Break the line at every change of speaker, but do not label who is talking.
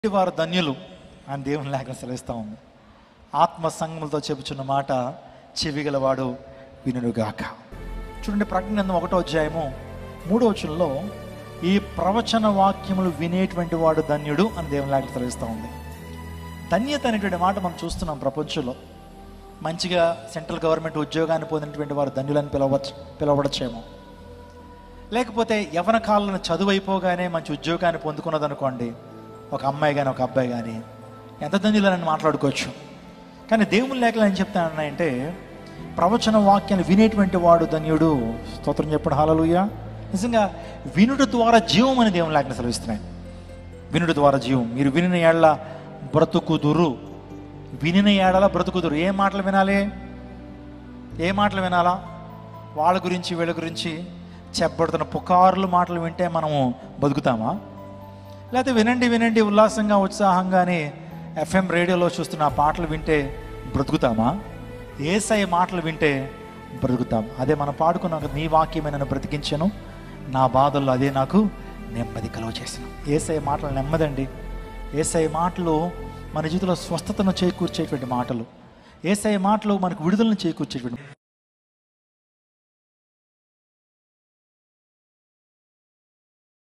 వారు ధన్యులు అని దేవుని లేఖ సెలవిస్తా ఉంది ఆత్మ సంగములతో చెబుచున్న మాట చెవిగలవాడు వినుగాక చూడండి ప్రకటన గ్రంథం ఒకటో అధ్యాయము మూడో వచనంలో ఈ ప్రవచన వాక్యములు వినేటువంటి వాడు ధన్యుడు అని దేవుని లేఖ సెలవిస్తూ ఉంది ధన్యత అనేటువంటి మాట మనం చూస్తున్నాం ప్రపంచంలో మంచిగా సెంట్రల్ గవర్నమెంట్ ఉద్యోగాన్ని పొందినటువంటి వారు ధన్యులని పిలవచ్చు పిలవడచ్చేమో లేకపోతే యవన కాలంలో చదువు అయిపోగానే మంచి ఉద్యోగాన్ని పొందుకున్నదనుకోండి ఒక అమ్మాయి కానీ ఒక అబ్బాయి కానీ ఎంత ధన్యులని మాట్లాడుకోవచ్చు కానీ దేవుని లేఖలు ఏం చెప్తానంటే ప్రవచన వాక్యాన్ని వినేటువంటి వాడు ధన్యుడు స్తోత్రం చెప్పడం హాలలుయ నిజంగా వినుడు ద్వారా జీవం అని దేవుని లేఖను సెలవిస్తున్నాయి వినుడు ద్వారా జీవం మీరు వినిన ఏళ్ళ బ్రతుకుదురు వినిన ఏడల బ్రతుకుదురు ఏ మాటలు వినాలి ఏ మాటలు వినాలా వాళ్ళ గురించి వీళ్ళ గురించి చెప్పబడుతున్న పుకారులు మాటలు వింటే మనము బతుకుతామా లేకపోతే వినండి వినండి ఉల్లాసంగా ఉత్సాహంగానే ఎఫ్ఎం రేడియోలో చూస్తున్న ఆ పాటలు వింటే బ్రతుకుతామా ఏసై మాటలు వింటే బ్రతుకుతాం అదే మనం పాడుకున్నాం కదా, నీ వాక్యమే నన్ను బ్రతికించను నా బాధల్లో అదే నాకు నెమ్మది కలువ చేసిన ఏసై మాటలు నెమ్మదండి ఏసై మాటలు మన జీవితంలో స్వస్థతను చేకూర్చేటువంటి మాటలు ఏసై మాటలు మనకు విడుదలను చేకూర్చేటువంటి